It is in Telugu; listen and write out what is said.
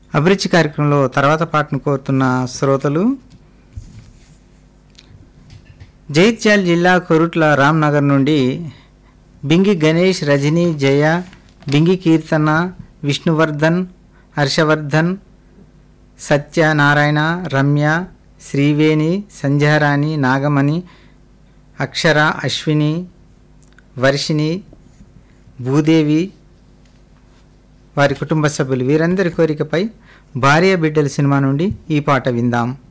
అభిరుచి కార్యక్రమంలో తర్వాత పాటను కోరుతున్న శ్రోతలు జైత్యాల్ జిల్లా కొరుట్ల రామ్నగర్ నుండి బింగి గణేష్ రజని జయ బింగి కీర్తన విష్ణువర్ధన్ హర్షవర్ధన్ సత్యనారాయణ రమ్య శ్రీవేణి సంధ్యారాణి నాగమణి అక్షర అశ్విని వర్షిణి భూదేవి వారి కుటుంబ సభ్యులు వీరందరి కోరికపై భార్య బిడ్డల సినిమా నుండి ఈ పాట విందాం